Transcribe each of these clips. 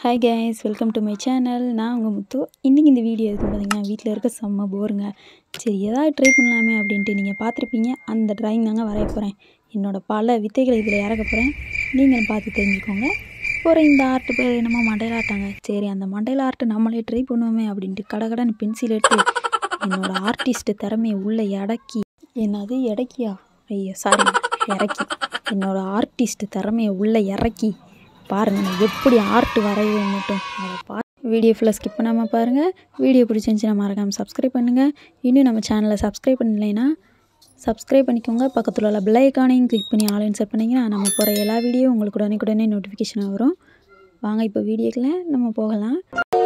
hi guys welcome to my channel நான் உங்கள் முத்து இன்றைக்கி இந்த வீடியோ எதுக்கு பார்த்தீங்கன்னா வீட்டில் இருக்க செம்ம போருங்க சரி ஏதாவது ட்ரை பண்ணலாமே அப்படின்ட்டு நீங்கள் பார்த்துருப்பீங்க அந்த ட்ராயிங் தாங்க வரைய போகிறேன் என்னோடய பல வித்தைகளை இதில் இறக்க போகிறேன் நீங்களும் பார்த்து தெரிஞ்சுக்கோங்க போகிற இந்த ஆர்ட் பேர் என்னமோ மண்டையில் ஆட்டாங்க சரி அந்த மண்டையில் ஆர்ட்டை நம்மளே ட்ரை பண்ணுவோமே அப்படின்ட்டு கடகடன்னு பென்சில் எடுத்து என்னோடய ஆர்டிஸ்ட் திறமையை உள்ளே இடக்கி என்னது இடக்கியா ஐயோ சாரி இறக்கி என்னோடய ஆர்டிஸ்ட் திறமையை உள்ளே இறக்கி பாருங்கள் நான் எப்படி ஆர்ட் வரைவேன் மட்டும் அதை பா வீடியோ ஃபுல்லாக ஸ்கிப் பண்ணாமல் பாருங்கள் வீடியோ பிடிச்சிருந்துச்சின்னா மறக்காமல் சப்ஸ்கிரைப் பண்ணுங்கள் இன்னும் நம்ம சேனலை சப்ஸ்கிரைப் பண்ணலைன்னா சப்ஸ்கிரைப் பண்ணிக்கோங்க பக்கத்தில் உள்ள பெல் ஐக்கானையும் கிளிக் பண்ணி ஆன்லைன் செட் பண்ணிங்கன்னா நம்ம போகிற எல்லா வீடியோ உங்களுக்கு உடனே நோட்டிஃபிகேஷன் வரும் வாங்க இப்போ வீடியோக்குள்ள நம்ம போகலாம்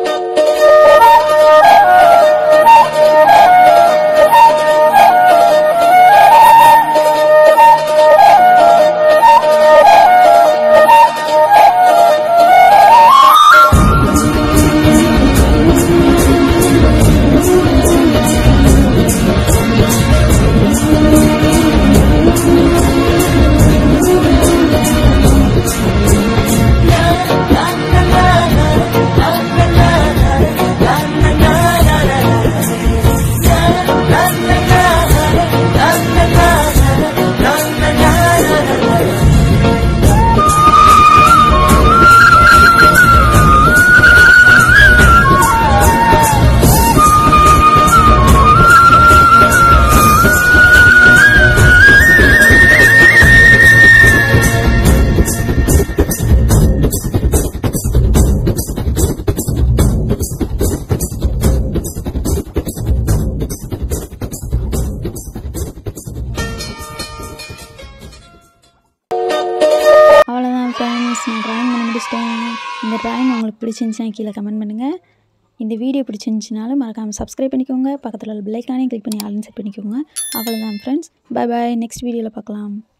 அவ்வளோதான் ஃப்ரெண்ட்ஸ் நான் ட்ராயிங் பண்ணி முடிச்சிட்டேன் இந்த ட்ராயிங் உங்களுக்கு பிடிச்சிருந்துச்சுன்னா கீழே கமெண்ட் பண்ணுங்கள் இந்த வீடியோ பிடிச்சிருந்துச்சினாலும் மறக்காமல் சப்ஸ்கிரைப் பண்ணிக்கோங்க பக்கத்தில் உள்ள பெல்லைக்கானே கிளிக் பண்ணி ஆளுன்னு செட் பண்ணிக்கோங்க அவ்வளோதான் ஃப்ரெண்ட்ஸ் பை பாய் நெக்ஸ்ட் வீடியோவில் பார்க்கலாம்